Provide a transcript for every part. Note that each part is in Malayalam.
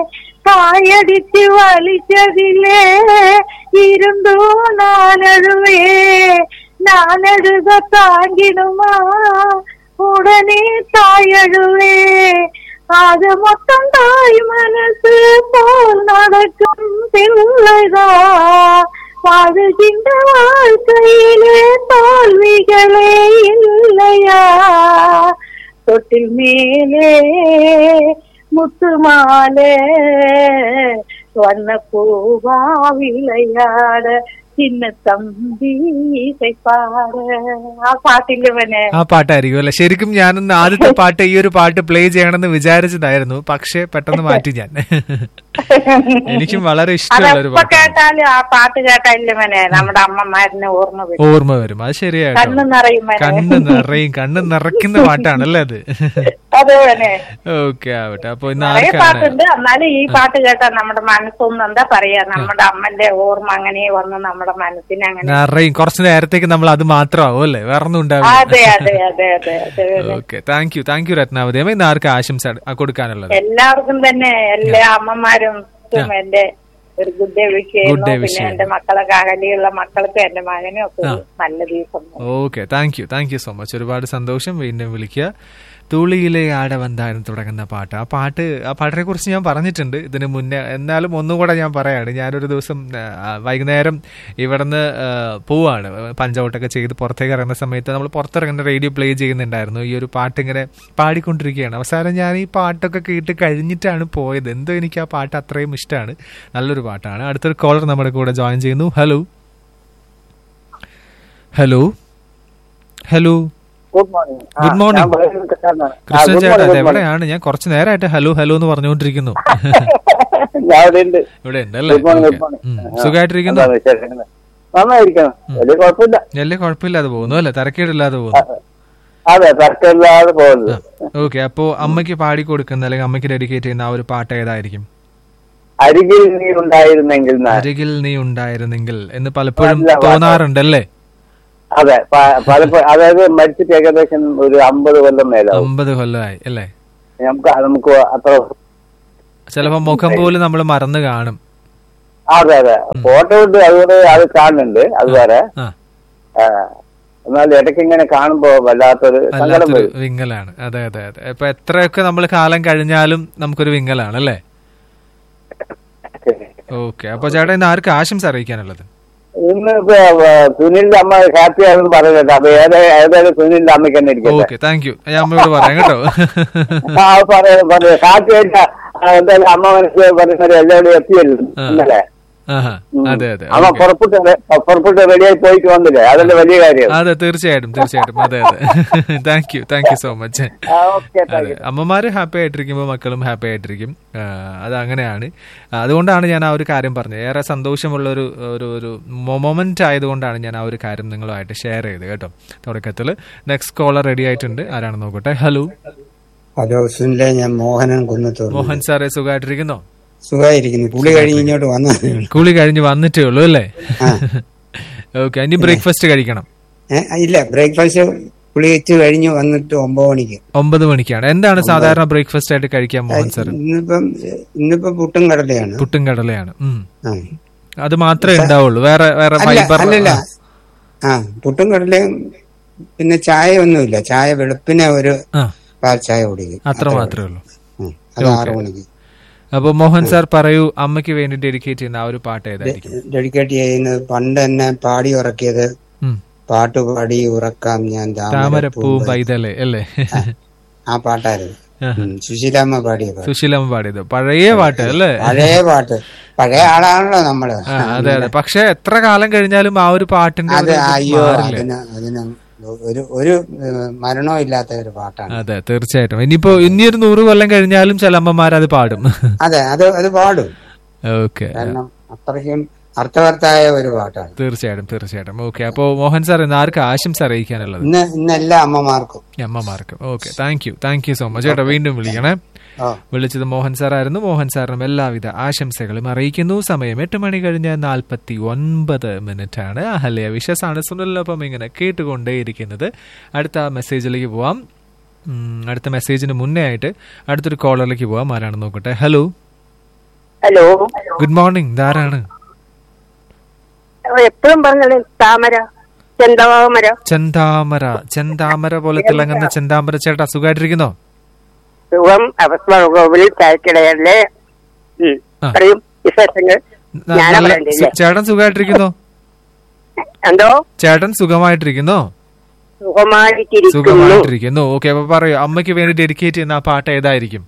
കായടിച്ച് വലിച്ചതിലേ ഇരുണ്ടു നാനഴുവേ നാനഴുക താങ്കിടുമാ ഉടനെ തായഴുവേ ആകെ മൊത്തം തായ് മനസ്സ് പോൽ നടക്കും പിള്ളതാ வாழ்கின்ற வாழ்க்கையிலே தோல்விகளே இல்லையா தொட்டில் மேலே முத்துமாலே வண்ண பூவா விளையாட சின்ன தம்பி இசை பாட ആ പാട്ടില്ലേ മോനെ ആ പാട്ടായിരിക്കും അല്ലെ ശരിക്കും ഞാനൊന്ന് ആദ്യത്തെ പാട്ട് ഈ ഒരു പാട്ട് പ്ലേ ചെയ്യണമെന്ന് വിചാരിച്ചതായിരുന്നു പക്ഷെ പെട്ടെന്ന് മാറ്റി ഞാൻ എനിക്കും വളരെ ഇഷ്ടമുള്ള ഒരു അതെപ്പോ പാട്ടാണ് കേട്ടാലും ആ പാട്ട് കേട്ടാല്ലേ മോനെ നമ്മുടെ അമ്മമാരിനെ ഓർമ്മ വരും ഓർമ്മ വരും അത് ശരിയാട്ടോ കണ്ണ് നിറയും മോനെ കണ്ണ് നിറയും കണ്ണ് നിറയ്ക്കുന്ന പാട്ടാണല്ലേ അത് അതെ മോനെ ഓക്കെ ആവട്ടെ അപ്പൊ ഇന്ന് നിറയെ ആർക്കാണ് പാട്ടുണ്ട് എന്നാലും ഈ പാട്ട് കേട്ടാൽ നമ്മുടെ മനസ്സൊന്നും എന്താ പറയാ നമ്മുടെ അമ്മന്റെ ഓർമ്മ അങ്ങനെ വന്ന് നമ്മുടെ മനസ്സിനെ അങ്ങനെ നിറയും കുറച്ച് നേരത്തേക്ക് നമ്മൾ അത് മാത്രമാവും അല്ലേ വേറെ ഒന്നും ഉണ്ടാവില്ല അതെ അതെ അതെ അതെ അതെ അതെ. Okay thank you thank you Ratnavathi അമ്മ ഇന്ന് ആർക്ക് ആശംസ അ- കൊടുക്കാനുള്ളത് എല്ലാവർക്കും തന്നെ എല്ലാ അമ്മമാരും എന്റെ ഒരു ഗുഡ് ഡേ വിഷ് ചെയ്യുന്നു Good day wish പിന്നെ ചെയ്യുന്നു. എന്റെ മക്കളൊക്കെ അകലെയുള്ള മക്കൾക്കും എന്റെ മകനും ഒക്കെ ഒരു നല്ല ദിവസം okay thank you thank you so much ഒരുപാട് സന്തോഷം വീണ്ടും വിളിക്കുക തുളിയിലെ ആടവന്തായിരുന്നു തുടങ്ങുന്ന പാട്ട് ആ പാട്ട് ആ പാട്ടിനെ കുറിച്ച് ഞാൻ പറഞ്ഞിട്ടുണ്ട് ഇതിന് മുന്നേ എന്നാലും ഒന്നും കൂടെ ഞാൻ പറയാണ് ഞാനൊരു ദിവസം ആ, വൈകുന്നേരം ഇവിടുന്ന് ആ, പോവാണ് പഞ്ചൗട്ടൊക്കെ ചെയ്ത് പുറത്തേക്ക് ഇറങ്ങുന്ന സമയത്ത് നമ്മൾ പുറത്തിറങ്ങുന്ന റേഡിയോ പ്ലേ ചെയ്യുന്നുണ്ടായിരുന്നു ഈ ഒരു പാട്ട് ഇങ്ങനെ പാടിക്കൊണ്ടിരിക്കുകയാണ് അവസാനം ഞാൻ ഈ പാട്ടൊക്കെ കേട്ട് കഴിഞ്ഞിട്ടാണ് പോയത് എന്തോ എനിക്ക് ആ പാട്ട് അത്രയും ഇഷ്ടമാണ് നല്ലൊരു പാട്ടാണ് അടുത്തൊരു കോളർ നമ്മുടെ കൂടെ ജോയിൻ ചെയ്യുന്നു hello hello hello good morning Good morning. Krishnan ചേട്ടാ ഇത് എവിടെയാണ് ഞാൻ കുറച്ച് നേരമായിട്ട് ഹലോ ഹലോ എന്ന് പറഞ്ഞുകൊണ്ടിരിക്കുന്നു ഞാൻ അവിടെ ഉണ്ട് ഇവിടെ ഉണ്ട് അല്ലേ good morning Okay. Good morning ഉം. സുഖമായിട്ടിരിക്കുന്നു എന്താണ് വിശേഷങ്ങൾ നന്നായിരിക്കണം വലിയ കുഴപ്പമില്ല വലിയ കുഴപ്പമില്ലാതെ പോകുന്നു അല്ലേ തരക്കേടില്ലാതെ പോകുന്നു അതെ തർക്കമില്ലാതെ പോകുന്നത് ഓക്കെ അപ്പോ അമ്മയ്ക്ക് പാടി കൊടുക്കുന്ന അല്ലെങ്കിൽ അമ്മയ്ക്ക് ഡെഡിക്കേറ്റ് ചെയ്യുന്ന ആ ഒരു പാട്ട് ഏതായിരിക്കും അരികിൽ നീ ഉണ്ടായിരുന്നെങ്കിൽ ഞാൻ. അരികിൽ നീ ഉണ്ടായിരുന്നെങ്കിൽ എന്ന് പലപ്പോഴും നല്ല പാട്ടാ. തോന്നാറുണ്ടല്ലേ അതെ പ- പലപ്പോഴും അതായത് മരിച്ചിട്ട് ഏകദേശം ഒരു അമ്പത് കൊല്ലം മേലാവും അമ്പത് കൊല്ലമായി അല്ലേ നമുക്ക് നമുക്ക് അത്ര ചിലപ്പോ മുഖം പോലും നമ്മൾ മറന്നു കാണും അതെ അതെ ഫോട്ടോ ഉണ്ട് അതുകൊണ്ട് അത് കാണുന്നുണ്ട് അത് വേറെ ആ ആ, എന്നാൽ ഇടയ്ക്ക് ഇങ്ങനെ കാണുമ്പോ വല്ലാത്തൊരു സങ്കടം വല്ലാത്തൊരു വരും വിങ്ങലാണ് അതെ അതെ അതെ ഇപ്പൊ എത്രയൊക്കെ നമ്മൾ കാലം കഴിഞ്ഞാലും നമുക്കൊരു വിങ്ങലാണ് അല്ലേ ഓക്കെ അപ്പൊ ചേട്ടാ ഇന്ന് ആർക്ക് ആശംസ അറിയിക്കാനുള്ളത് ഇന്ന് ഇപ്പൊ ഏഹ്, സുനിലിന്റെ അമ്മ ഹാപ്പി ആണെന്ന് പറയുന്നുണ്ട് അപ്പൊ ഏതാ ഏതായാലും സുനിലിന്റെ അമ്മയ്ക്ക് തന്നെ ഇരിക്കട്ടെ ഓക്കെ താങ്ക് യു ഞാൻ അമ്മയോട് പറയാം കേട്ടോ ആ പറയാം പറയാം ഹാപ്പി ആയിട്ട് ആ, എന്തായാലും അമ്മ മനസ്സിൽ പറയുന്നത് എല്ലാവരും എത്തിയല്ലോ ആ. ഇന്നലെ ആഹാ ഉം. അതെ അതെ അമ്മ okay. പുറപ്പെട്ട് റെ- പുറപ്പെട്ട് റെഡിയായി പോയിട്ട് വന്നില്ലേ അതല്ലേ വലിയ കാര്യം അതെ തീർച്ചയായിട്ടും തീർച്ചയായിട്ടും അതെ അതെ thank you thank you so much ആ, ഓക്കെ താങ്ക് അതെ യു അമ്മമാര് ഹാപ്പി ആയിട്ടിരിക്കുമ്പോൾ മക്കളും ഹാപ്പി ആയിട്ടിരിക്കും ആ, അത് അങ്ങനെയാണ് അതുകൊണ്ടാണ് ഞാൻ ആ ഒരു കാര്യം പറഞ്ഞത് ഏറെ സന്തോഷമുള്ള ഒരു ഒരു ഒരു മൊമെന്റ് ആയതുകൊണ്ടാണ് ഞാൻ ആ ഒരു കാര്യം നിങ്ങളുമായിട്ട് ഷെയർ ചെയ്ത് കേട്ടോ തുടക്കത്തിൽ നെക്സ്റ്റ് കോളർ റെഡി ആയിട്ടുണ്ട് ആരാണ് നോക്കട്ടെ ഹലോ ഹലോ സുനിലെ ഞാൻ മോഹനൻ കുന്നത്തൂർ മോഹൻ സാറെ സുഖമായിട്ടിരിക്കുന്നോ സുഖമായിരിക്കുന്നു പുളി കഴിഞ്ഞ് ഇങ്ങോട്ട് വന്നതേ ഉള്ളൂ. കുളി കഴിഞ്ഞ് വന്നിട്ടേ ഉള്ളൂ അല്ലേ ആ. ഓക്കെ ഇനി ബ്രേക്ക്ഫാസ്റ്റ് കഴിക്കണം ഏ, ഇല്ല ബ്രേക്ക്ഫാസ്റ്റ് പുളി വെച്ച് കഴിഞ്ഞ് വന്നിട്ട് ഒമ്പത് മണിക്ക് ഒമ്പത് മണിക്കാണ് എന്താണ് സാധാരണ ബ്രേക്ക്ഫാസ്റ്റ് ആയിട്ട് കഴിക്കാൻ മോഹൻ സാർ ഇന്നിപ്പം ഇന്നിപ്പം പുട്ടും കടലയാണ് പുട്ടും കടലയാണ് ഉം. ആ. അത് മാത്രമേ ഉണ്ടാവുള്ളൂ വേറെ വേറെ അല്ല ഫൈബർ അല്ലല്ല ആ പുട്ടും കടലയും പിന്നെ ചായ ഒന്നുമില്ല ചായ വെളുപ്പിനെ ഒരു ആ പാൽ ചായ കുടിക്കും അത്ര മാത്രമേ ഉള്ളൂ ഉം. അത് ആറു മണിക്ക് അപ്പൊ മോഹൻ സാർ പറയൂ അമ്മയ്ക്ക് വേണ്ടി ഡെഡിക്കേറ്റ് ചെയ്യുന്ന ആ ഒരു പാട്ട് ഏതായിരിക്കും ഡെഡിക്കേറ്റ് ചെയ്യുന്നത് പണ്ട് തന്നെ പാടി ഉറക്കിയത് ഉം. പാട്ട് പാടി ഉറക്കാം ഞാൻ താമരപ്പൂവും പൈതലേ അല്ലേ ആ പാട്ടായിരുന്നു ഉം. സുശീലാമ്മ പാടിയ പാട്ട് സുശീലമ്മ പാടിയത് പഴയ പാട്ട് അല്ലേ പഴയ പാട്ട് പഴയ ആളാണല്ലോ നമ്മള് ആ, അതെ അതെ പക്ഷെ എത്ര കാലം കഴിഞ്ഞാലും ആ ഒരു പാട്ടിന്റെ അത് ഒരു ഇത് അയ്യോ മാറില്ല. അതിന് അതിന് ഒരു ഒരു ഏഹ്, മരണവും ഇല്ലാത്ത ഒരു പാട്ടാണ് അതെ തീർച്ചയായിട്ടും ഇനിയിപ്പോ ഇനിയൊരു നൂറ് കൊല്ലം കഴിഞ്ഞാലും ചില അമ്മമാർ അത് പാടും അതെ അത് അത് പാടും ഓക്കെ കാരണം അത്രയ്ക്കും അർത്ഥവത്തായ ഒരു പാട്ടാണ് തീർച്ചയായിട്ടും തീർച്ചയായിട്ടും ഓക്കെ അപ്പോ മോഹൻ സാർ ഇന്ന് ആർക്ക് ആശംസ അറിയിക്കാനുള്ളത് ഇന്ന് ഇന്ന് എല്ലാ അമ്മമാർക്കും ഈ അമ്മമാർക്ക് okay thank you thank you so much ചേട്ടാ വീണ്ടും വിളിക്കണേ ഓ വിളിച്ചത് മോഹൻ സാറായിരുന്നു മോഹൻ സാറിനും എല്ലാവിധ ആശംസകളും അറിയിക്കുന്നു സമയം എട്ട് മണി കഴിഞ്ഞ് നാൽപ്പത്തി ഒൻപത് മിനിറ്റ് ആണ് അഹല്യ വിശ്വസാണ് സുനിലിനൊപ്പം ഇങ്ങനെ കേട്ടുകൊണ്ടേയിരിക്കുന്നത് അടുത്ത മെസ്സേജിലേക്ക് പോവാം ഉം, അടുത്ത മെസ്സേജിന് മുന്നേ ആയിട്ട് അടുത്തൊരു കോളറിലേക്ക് പോവാം ആരാണ് നോക്കട്ടെ ഹലോ ഹലോ ഗുഡ് മോർണിംഗ് ഇതാരാണ് എപ്പോഴും പറഞ്ഞത് താമര ചെന്തമാമര ചെന്താമര ചെന്താമര പോലെ തിളങ്ങുന്ന ചെന്താമര ചേട്ടാ സുഖമായിട്ടിരിക്കുന്നോ സുഖം അവസ്മകോവിൽ ചായക്കിടയല്ലേ ഉം. ആ. പറയും വിശേഷങ്ങൾ ന- ഞാനാ നല്ല- പറയണ്ടേ സു- ചേട്ടൻ സുഖമായിട്ടിരിക്കുന്നോ എന്തോ ചേട്ടൻ സുഖമായിട്ടിരിക്കുന്നോ സുഖമായിട്ടിരിക്കുന്നു സുഖമായിട്ടിരിക്കുന്നു ഓക്കെ അപ്പൊ പറയൂ അമ്മയ്ക്ക് വേണ്ടി ഡെഡിക്കേറ്റ് ചെയ്യുന്ന ആ പാട്ട് ഏതായിരിക്കും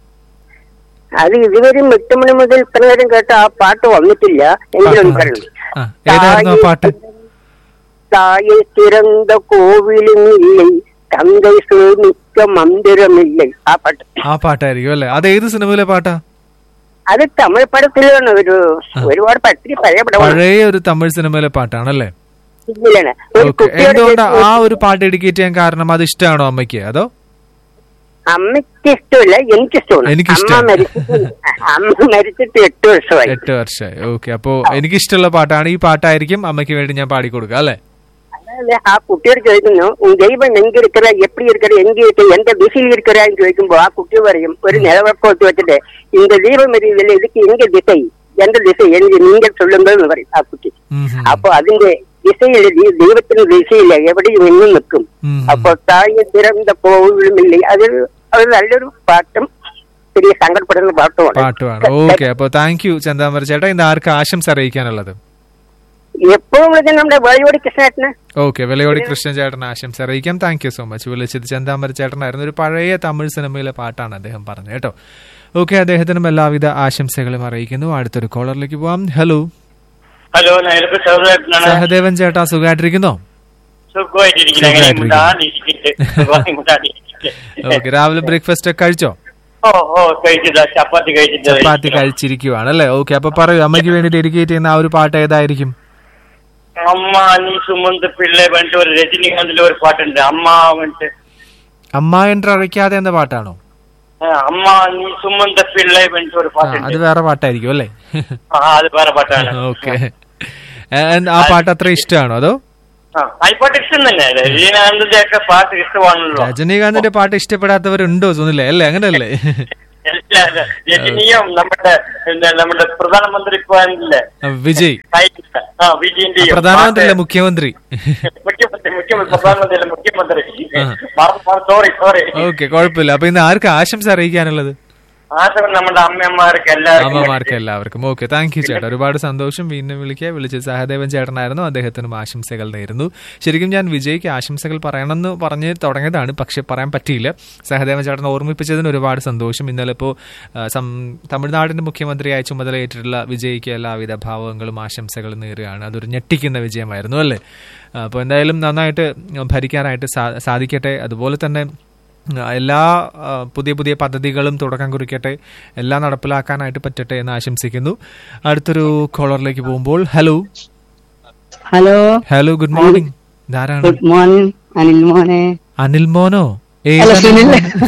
അത് ഇതുവരെ എട്ട് മണി മുതൽ ഇത്ര നേരം കേട്ട ആ പാട്ട് വന്നിട്ടില്ല എങ്കിലും പറയണം ആ, ഏതായിരുന്നു ആ പാട്ട് தாயை திறந்த கோவிலும் இல்லை தந்தை சேமிக்க மந்திரம் இல்லை ആ പാട്ട് ആ പാട്ടായിരിക്കും അല്ലേ അത് ഏത് സിനിമയിലെ പാട്ടാ അത് തമിഴ് പടത്തിലാണ് ഒരു ഒരുപാട് പറ്റി പഴയ പടമാണ് പഴയ ഒരു തമിഴ് സിനിമയിലെ പാട്ടാണല്ലേ ഇല്ലാണ്. ഒരു ഓക്കെ കുട്ടിയുടെ എന്തുകൊണ്ട് ആ ഒരു പാട്ട് ഡെഡിക്കേറ്റ് ചെയ്യാൻ കാരണം അത് ഇഷ്ടമാണോ അമ്മയ്ക്ക് അതോ അമ്മയ്ക്ക് ഇഷ്ടമില്ല എനിക്ക് ഇഷ്ടമാണ് എനിക്ക് അമ്മ ഇഷ്ടമാണ്. മരിച്ചിട്ട് അമ്മ മരിച്ചിട്ട് എട്ട് വർഷമായി എട്ട് വർഷമായി ഓക്കെ അപ്പോ എനിക്ക് ഇഷ്ടമുള്ള പാട്ടാണ് ഈ പാട്ടായിരിക്കും അമ്മയ്ക്ക് വേണ്ടി ഞാൻ പാടിക്കൊടുക്കുക അല്ലേ അതായത് ആ കുട്ടിയോട് ചോദിക്കുന്നു "ഉൻ ദൈവം എങ്ക இருக்கிற எப்படி இருக்கிற எங்க இருக்க எந்த திசையில் இருக்கிறான்னு ചോദിക്കുമ്പോ ആ കുട്ടി പറയും ഒരു നിലവിളക്കോട്ട് വെച്ചിട്ട് இந்த ദീപം എരിയുന്നില്ല இதுக்கு எங்க திசை எந்த திசை என்று நீங்கள் சொல்லுங்கள் എന്ന് പറയും ആ കുട്ടി ഉം ഉം. അപ്പൊ അതിന്റെ ദിശയില് ദൈ- ദൈവത്തിന്റെ ദിശയില്ല എവിടെയും നിന്നും നിൽക്കും ഉം ഉം. അപ്പൊ താഴെ തിരந்த പോവുമില്ല അത് അത് നല്ലൊരു പാട്ടും ചെറിയ സങ്കടപ്പെടുന്ന പാട്ടുമാണ് പാട്ടുമാണ് ഓക്കെ അപ്പൊ താങ്ക് യു ചന്താമര ചേട്ടാ ഇന്ന് ആർക്ക് ആശംസ അറിയിക്കാനുള്ളത് എപ്പോഴും വിളിക്കുന്ന നമ്മുടെ വേളിയോടി കൃഷ്ണേട്ടന് ഓക്കെ വിലയോടി കൃഷ്ണൻ ചേട്ടൻ ആശംസ അറിയിക്കാം താങ്ക് യു സോ മച്ച് വിളിച്ചത് ചന്താമര ചേട്ടനായിരുന്നു ഒരു പഴയ തമിഴ് സിനിമയിലെ പാട്ടാണ് അദ്ദേഹം പറഞ്ഞത് കേട്ടോ ഓക്കെ അദ്ദേഹത്തിനും എല്ലാവിധ ആശംസകളും അറിയിക്കുന്നു അടുത്തൊരു കോളറിലേക്ക് പോവാം ഹലോ ഹലോ ഞാനിപ്പോ സഹോദരനാണ് സഹദേവൻ ചേട്ടാ സുഖമായിട്ടിരിക്കുന്നോ സുഖമായിട്ടിരിക്കുന്നു അങ്ങനെ മുണ്ടാതിരിക്കട്ടെ. സുഖമായി മുണ്ടാതിരിക്കട്ടെ. ഓക്കെ രാവിലെ ബ്രേക്ക്ഫാസ്റ്റ് ഒക്കെ കഴിച്ചോ ഓ ഓ കഴിച്ചതാ ചപ്പാത്തി കഴിച്ചത് ചപ്പാത്തി കഴിച്ചിരിക്കുവാണ് അല്ലേ ഓക്കെ അപ്പൊ പറയൂ അമ്മയ്ക്ക് വേണ്ടി ഡെഡിക്കേറ്റ് ചെയ്യുന്ന ആ ഒരു പാട്ട് ഏതായിരിക്കും അമ്മ നീ സുമന്ത് പിള്ളെ പറഞ്ഞിട്ട് ഒരു രജനീകാന്തിലെ ഒരു പാട്ടുണ്ട് അമ്മ പറഞ്ഞിട്ട് അമ്മ എന്ന് അழைക്കാതെ എന്ന പാട്ടാണോ ആ, അമ്മ നീ സുമന്ത പിള്ളെ പറഞ്ഞിട്ട് ഒരു ആ, അത് പാട്ടുണ്ട് വേറെ പാട്ടായിരിക്കും അല്ലേ ആ അത് വേറെ പാട്ടാണ് ഓക്കെ ആ പാട്ട് അത്ര ഇഷ്ടമാണോ അതോ ആ ആ പാട്ട് ഇഷ്ടം തന്നെ രജനീകാന്തിന്റെ ഒക്കെ പാട്ട് ഇഷ്ടമാണല്ലോ രജനീകാന്തിന്റെ പാട്ട് ഇഷ്ടപ്പെടാത്തവരുണ്ടോ സുനിലെ അല്ലേ അങ്ങനല്ലേ എല്ലാ രജനിയും നമ്മുടെ പിന്നെ നമ്മുടെ പ്രധാനമന്ത്രി ഇപ്പൊ ആണെങ്കിലേ വിജയ് ആ വിജയന്റെയും പ്രധാനമന്ത്രി അല്ല പാട്ട് മുഖ്യമന്ത്രി മുഖ്യമന്ത്രി മുഖ്യമന്ത്രി പ്രധാനമന്ത്രി അല്ല മുഖ്യമന്ത്രി ആ. സോറി സോറി ഓക്കെ കുഴപ്പമില്ല അപ്പൊ ഇന്ന് ആർക്ക് ആശംസ അറിയിക്കാനുള്ളത് ആശം നമ്മുടെ അമ്മയമ്മമാർക്ക് എല്ലാവർക്കും അമ്മമാർക്ക് എല്ലാവർക്കും ഓക്കെ താങ്ക് യു ചേട്ടാ ഒരുപാട് സന്തോഷം വീണ്ടും വിളിക്കുക വിളിച്ചത് സഹദേവൻ ചേട്ടനായിരുന്നു അദ്ദേഹത്തിനും ആശംസകൾ നേരുന്നു ശരിക്കും ഞാൻ വിജയ്ക്ക് ആശംസകൾ പറയണമെന്ന് പറഞ്ഞ് തുടങ്ങിയതാണ് പക്ഷെ പറയാൻ പറ്റിയില്ല സഹദേവൻ ചേട്ടൻ ഓർമ്മിപ്പിച്ചതിന് ഒരുപാട് സന്തോഷം ഇന്നലെ ഇപ്പോൾ തമിഴ്നാടിന്റെ മുഖ്യമന്ത്രിയായി ചുമതലയേറ്റിട്ടുള്ള വിജയ്ക്ക് എല്ലാവിധ ഭാവങ്ങളും ആശംസകളും നേരുകയാണ് അതൊരു ഞെട്ടിക്കുന്ന വിജയമായിരുന്നു അല്ലേ അപ്പോൾ എന്തായാലും നന്നായിട്ട് ഭരിക്കാനായിട്ട് സാ- സാധിക്കട്ടെ അതുപോലെ തന്നെ ആ, എല്ലാ ആ, പുതിയ പുതിയ പദ്ധതികളും തുടക്കം കുറിക്കട്ടെ എല്ലാം നടപ്പിലാക്കാനായിട്ട് പറ്റട്ടെ എന്ന് ആശംസിക്കുന്നു അടുത്തൊരു കോളറിലേക്ക് പോകുമ്പോൾ hello hello hello good morning ധാരാണ് ഗുഡ് മോർണിംഗ് അനിൽ മോനെ അനിൽ മോനോ അല്ല ഏതാണ് സുനിൽ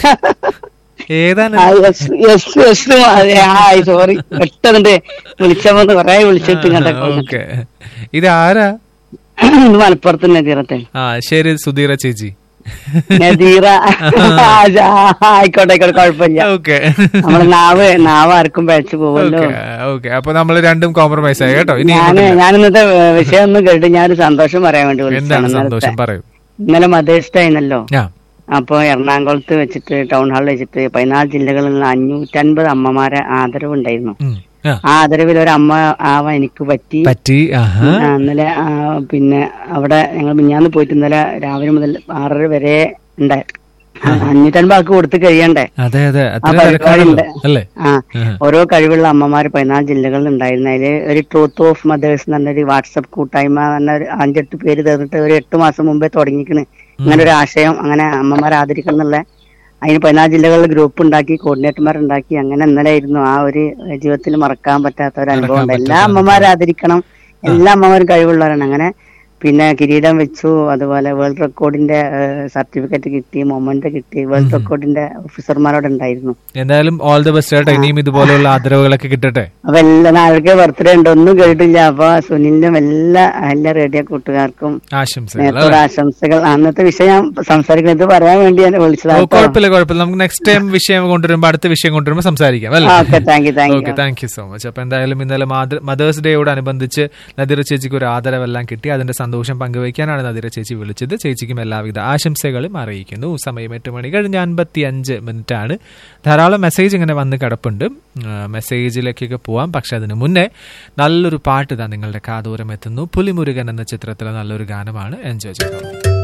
ഏതാണ് ആ, യെസ് യെസ് യെസ് അതെ ഹായ് സോറി പെട്ടെന്ന് വിളിച്ചപ്പോ കൊറേ വിളിച്ചിട്ട് കണ്ടപ്പോ ഓക്കെ ഇത് ആരാ ഇത് മലപ്പുറത്ത് നദീറത്തെ ആ ശരി സുധീറ ചേച്ചി നദീറ ആ, ആ, ആയിക്കോട്ടെ ആയിക്കോട്ടെ കുഴപ്പമില്ല ഓക്കെ നമ്മള് നാവ് നാവ് ആർക്കും പഴച്ചു പോവല്ലോ ഓക്കെ ഓക്കെ അപ്പൊ നമ്മൾ രണ്ടും കോംപ്രമൈസ് ആയി കേട്ടോ ഇനി ഞാന് ഞാൻ ഇന്നത്തെ വിഷയം ഒന്നും കേട്ട് ഞാനൊരു സന്തോഷം പറയാൻ വേണ്ടി എന്താണ് വിളിച്ചതാണ് ഇന്നലത്തെ. സന്തോഷം പറയൂ ഇന്നലെ മദേഴ്സ് ഡേ ആയിരുന്നല്ലോ ആ അപ്പൊ എറണാകുളത്ത് വെച്ചിട്ട് ടൗൺ ഹാളിൽ വെച്ചിട്ട് പതിനാല് ജില്ലകളിൽ നിന്ന് അഞ്ഞൂറ്റൻപത് അമ്മമാരെ ആദരവ് ഉണ്ടായിരുന്നു ഉം. ആ ആ ആദരവിൽ ഒരു അമ്മ ആവാൻ എനിക്ക് പറ്റി പറ്റി ആഹാ ആ, ഇന്നലെ ആ, പിന്നെ അവിടെ ഞങ്ങൾ മിഞ്ഞാന്ന് പോയിട്ട് ഇന്നലെ രാവിലെ മുതൽ ആറര വരെ ഉണ്ടായി അഞ്ഞൂറ്റൻപത് ആൾക്ക് കൊടുത്ത് കഴിയണ്ടേ അതെ അതെ ആ അത്ര തിരക്കാണല്ലോ പരിപാടിയുണ്ട്. അല്ലേ ആ ആഹാ. ഓരോ കഴിവുള്ള അമ്മമാർ പതിനാല് ജില്ലകളിൽ ഉണ്ടായിരുന്നു അതില് ഒരു ട്രൂത്ത് ഓഫ് മദേഴ്സ് എന്ന് പറഞ്ഞൊരു വാട്സപ്പ് കൂട്ടായ്മ എന്ന ഒരു അഞ്ചെട്ട് പേര് തീർന്നിട്ട് ഒരു എട്ട് മാസം മുമ്പേ തുടങ്ങിക്കണ് ഇങ്ങനെ ഒരു ആശയം അങ്ങനെ അമ്മമാരെ ആദരിക്കണം എന്നുള്ള അതിന് പതിനാല് ജില്ലകളിൽ ഗ്രൂപ്പ് ഉണ്ടാക്കി കോർഡിനേറ്റർമാർ ഉണ്ടാക്കി അങ്ങനെ ഇന്നലെ ആയിരുന്നു ആ ഒരു ജീവിതത്തിൽ മറക്കാൻ പറ്റാത്ത ഒരു അനുഭവം ഉണ്ട് എല്ലാ അമ്മമാരെ ആദരിക്കണം എല്ലാ അമ്മമാരും കഴിവുള്ളവരാണ് അങ്ങനെ പിന്നെ കിരീടം വെച്ചു അതുപോലെ വേൾഡ് റെക്കോർഡിന്റെ സർട്ടിഫിക്കറ്റ് കിട്ടി മൊമെന്റ് കിട്ടി വേൾഡ് റെക്കോർഡിന്റെ ഓഫീസർമാരോട് ഉണ്ടായിരുന്നു എന്തായാലും ഓൾ ദി ബെസ്റ്റ് ആയിട്ട് ഇനിയും ഇതുപോലെയുള്ള ആദരവുകളൊക്കെ കിട്ടട്ടെ അപ്പൊ എല്ലാ നാളേക്ക് ബർത്ത്ഡേ ഉണ്ട് ഒന്നും കേട്ടില്ല അപ്പൊ സുനിലിനും എല്ലാ എല്ലാ റേഡിയോ കൂട്ടുകാർക്കും ആശംസകൾ നേരത്തോടെ ആശംസകൾ അന്നത്തെ വിഷയം സംസാരിക്കുന്നത് പറയാൻ വേണ്ടി ഞാൻ ഓ, വിളിച്ചതാണ് കുഴപ്പമില്ല കുഴപ്പമില്ല നമുക്ക് നെക്സ്റ്റ് ടൈം വിഷയം കൊണ്ടുവരുമ്പോൾ അടുത്ത വിഷയം കൊണ്ടുവരുമ്പോൾ സംസാരിക്കാം അല്ലേ okay thank you thank okay you thank you so much അപ്പൊ എന്തായാലും ഇന്നലെ മദേഴ്സ് ഡേയോടനുബന്ധിച്ച് നദിര ചേച്ചിക്ക് ഒരു ആദരവെല്ലാം കിട്ടി അതിന്റെ സന്തോഷം പങ്കുവയ്ക്കാനാണ് നദിര ചേച്ചി വിളിച്ചത് ചേച്ചിക്കും എല്ലാവിധ ആശംസകളും അറിയിക്കുന്നു സമയം എട്ട് മണി കഴിഞ്ഞ് അൻപത്തി അഞ്ച് മിനിറ്റ് ആണ് ധാരാളം മെസ്സേജ് ഇങ്ങനെ വന്ന് കിടപ്പുണ്ട് ആ, മെസ്സേജിലേക്കൊക്കെ പോവാം പക്ഷെ അതിന് മുന്നേ നല്ലൊരു പാട്ട് ഇതാ നിങ്ങളുടെ കാതോരം എത്തുന്നു പുലിമുരുകൻ എന്ന ചിത്രത്തിലെ നല്ലൊരു ഗാനമാണ് എൻജോയ് ചെയ്തോളൂ